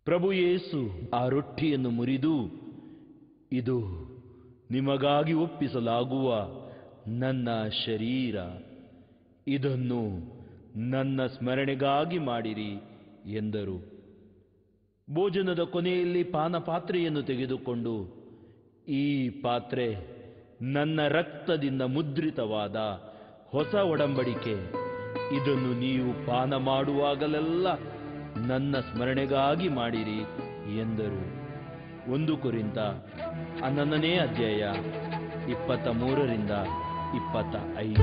ಪ್ರಭು ಯೇಸು ಆ ರೊಟ್ಟಿಯನ್ನು ಮುರಿದು ಇದು ನಿಮಗಾಗಿ ಒಪ್ಪಿಸಲಾಗುವ ನನ್ನ ಶರೀರ ಇದನ್ನು ನನ್ನ ಸ್ಮರಣೆಗಾಗಿ ಮಾಡಿರಿ ಎಂದರು ಭೋಜನದ ಕೊನೆಯಲ್ಲಿ ಪಾನಪಾತ್ರೆಯನ್ನು ತೆಗೆದುಕೊಂಡು ಈ ಪಾತ್ರೆ ನನ್ನ ರಕ್ತದಿಂದ ಮುದ್ರಿತವಾದ ಹೊಸ ಒಡಂಬಡಿಕೆ ಇದನ್ನು ನೀವು ಪಾನ ಮಾಡುವಾಗಲೆಲ್ಲ ನನ್ನ ಸ್ಮರಣೆಗಾಗಿ ಮಾಡಿರಿ ಎಂದರು ಒಂದು ಕುರಿತ ಹನ್ನೊಂದನೇ ಅಧ್ಯಾಯ ಇಪ್ಪತ್ತ ಮೂರರಿಂದ ಇಪ್ಪತ್ತ ಐದು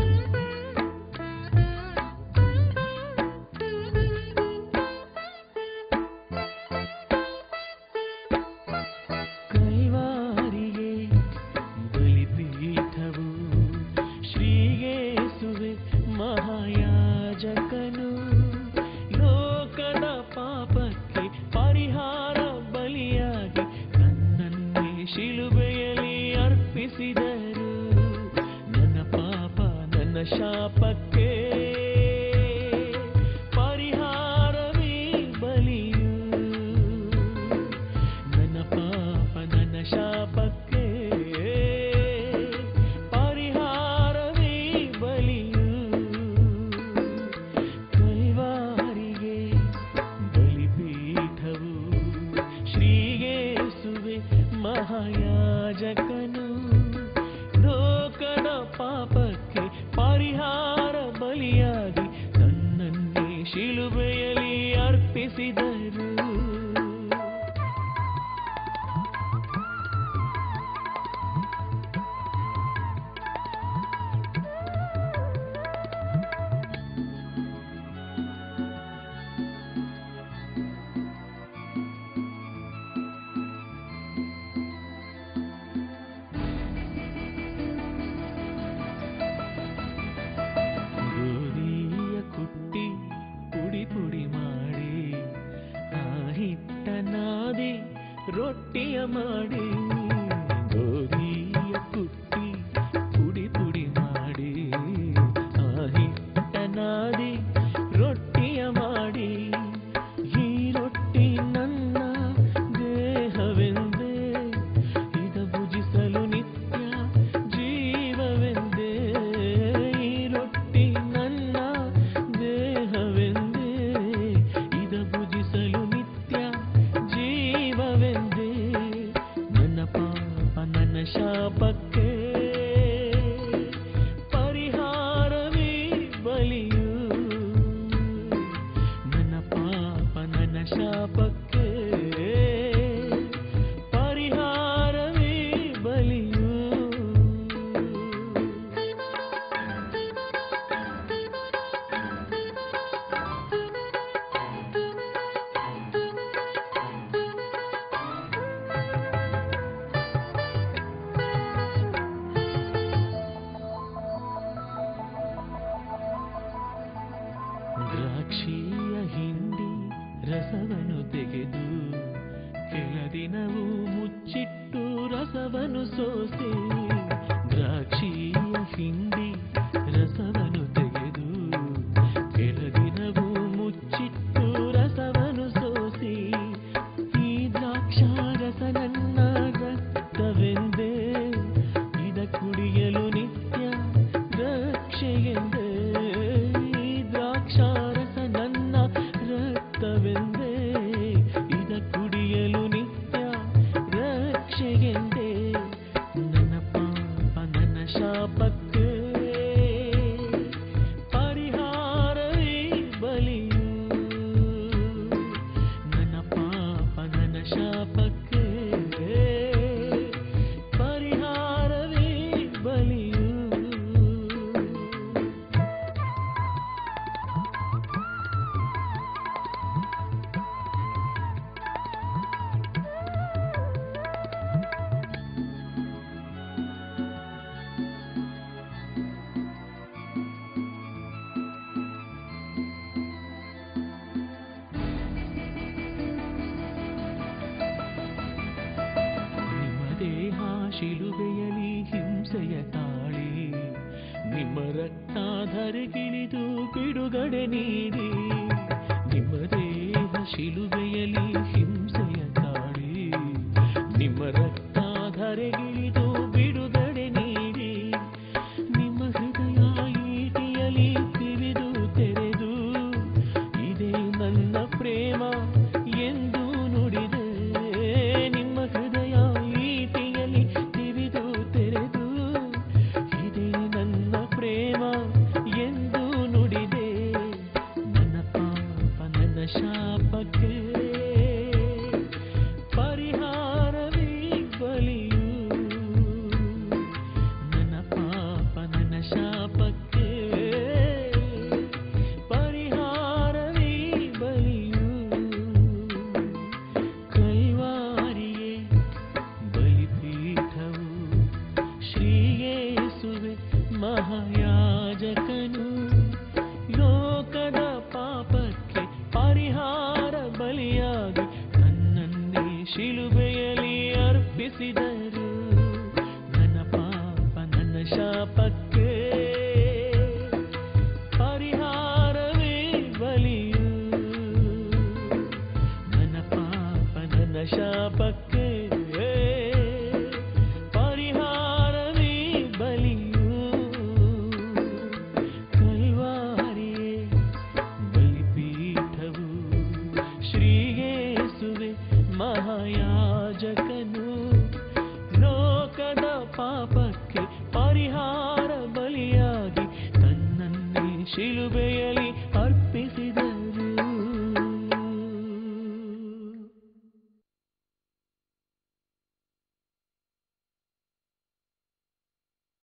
ಕೈವಾರಿಗೆ ಬಲಿಪೀಠವು ಶ್ರೀಯೇಸುವೆ ಮಹಾಯಾಜಕನು ಲೋಕದ ಪಾಪಕ್ಕೆ ಪರಿಹಾರ ಬಲಿಯಾಗಿ ತನ್ನನ್ನೇ ಶಿಲುಬೆಯಲ್ಲಿ ಅರ್ಪಿಸಿದರು ನನ್ನ ಪಾಪ ನನ್ನ ಶಾಪಕ್ಕೆ ಪರಿಹಾರವೇ ಬಲಿಯು ನನ್ನ ಪಾಪ ನನ್ನ ಶಾಪಕ್ಕೆ ಪರಿಹಾರವೇ ಬಲಿಯು ಕೈವಾರಿಗೆ ಬಲಿಪೀಠವು ಶ್ರೀಯೇಸುವೆ ಮಹಾಯಾಜಕನು ಲೋಕದ ಪಾಪಕ್ಕೆ ಪರಿಹಾರ ಬಲಿಯಾಗಿ ತನ್ನನ್ನೇ ಶಿಲುಬೆಯಲ್ಲಿ ಅರ್ಪಿಸಿದರು ಗೋಧಿಯ ಕುಟ್ಟಿ ಪುಡಿ ಪುಡಿ ಮಾಡಿ ಆ ಹಿಟ್ಟ ನಾದಿ ರೊಟ್ಟಿಯ ಮಾಡಿ ಗೋಧಿಯ ಕುಟ್ಟಿ ಪುಡಿ ಪುಡಿ ಮಾಡಿ ಆ ಹಿಟ್ಟ ನಾದಿ ರೊಟ್ಟಿಯ ಮಾಡಿ ಈ ರೊಟ್ಟಿ ನನ್ನ ದೇಹವೆಂದೇ ಇದ ಭುಜಿಸಲು ನಿತ್ಯ ಜೀವವೆಂದೇ ಈ ರೊಟ್ಟಿ ನನ್ನ ದೇಹವೆಂದೇ ಇದ ಭುಜಿಸಲು ನಿತ್ಯ ಜೀವವೆಂದೇ ನನ್ನ ಪಾಪ ನನ್ನ ಶಾಪಕ್ಕೆ ಪರಿಹಾರವೇ ಬಲಿಯು ನನ್ನ ಪಾಪ ನನ್ನ ಶಾಪಕ್ಕೆ ಪರಿಹಾರವೇ ಬಲಿಯು ದ್ರಾಕ್ಷಿಯ ಹಿಂಡಿ ರಸವನ್ನು ತೆಗೆದು ಕೆಲ ದಿನವೂ ಮುಚ್ಚಿಟ್ಟು ರಸವನ್ನು ಸೋಸಿ ದ್ರಾಕ್ಷಿಯ ಹಿಂಡಿ ರಸವನ್ನು ತೆಗೆದು ಕೆಲ ದಿನವೂ ಮುಚ್ಚಿಟ್ಟು ರಸವನ್ನು ಸೋಸಿ ಈ ದ್ರಾಕ್ಷಾರಸ ನನ್ನ ರಕ್ತವೆಂದೇ ಇದ ಕುಡಿಯಲು ನಿತ್ಯ ರಕ್ಷೆಯೆಂದೇ ಈ ದ್ರಾಕ್ಷಾರಸ ನನ್ನ ರಕ್ತವೆಂದೇ ಇದ ಕುಡಿಯಲು ನಿತ್ಯ ರಕ್ಷೆಯೆಂದೇ ನನ್ನ ಪಾಪ ನನ್ನ ಶಾಪಕ್ಕೆ ಪರಿಹಾರವೇ ಬಲಿಯು ನನ್ನ ಪಾಪ ನನ್ನ ಶಾಪಕ್ಕೆ ಪರಿಹಾರವೇ ಬಲಿಯು ನಿಮ್ಮ ದೇಹ ಶಿಲುಬೆಯಲಿ ಹಿಂಸೆಯ ತಾಳಿ ನಿಮ್ಮ ರಕ್ತ ಧರೆಗಿಳಿದು ಬಿಡುಗಡೆ ನೀಡಿ ನಿಮ್ಮ ದೇಹ ಶಿಲುಬೆಯಲಿ ಹಿಂಸೆ ಶಾಪಕ್ಕೆ ಪರಿಹಾರವೇ ಬಲಿಯು ಕೈವಾರಿಯೇ ಬಲಿಪೀಠವು ಶ್ರೀಯೇಸುವೆ ಮಹಾಯಾಜಕನು ಲೋಕದ ಪಾಪಕ್ಕೆ ಪರಿಹಾರ ಬಲಿಯಾಗಿ ತನ್ನನ್ನೇ ಶಿಲುಬೆಯಲ್ಲಿ ಅರ್ಪಿಸಿದರು ನನ್ನ ಪಾಪ ನನ್ನ ಶಾಪಕ್ಕೆ ಪರಿಹಾರವೇ ಬಲಿಯು ನನ್ನ ಪಾಪ ನನ್ನ ಶಾಪಕ್ಕೆ ಪರಿಹಾರವೇ ಬಲಿಯು ಕಲ್ವಾರಿಯೇ ಬಲಿಪೀಠವು ಶ್ರೀಯೇಸುವೆ ಮಹಾಯಾಜಕನು ಲೋಕದ ಪಾಪಕ್ಕೆ ಪರಿಹಾರ ಬಲಿಯಾಗಿ ತನ್ನನ್ನೇ ಶಿಲುಬೆಯಲ್ಲಿ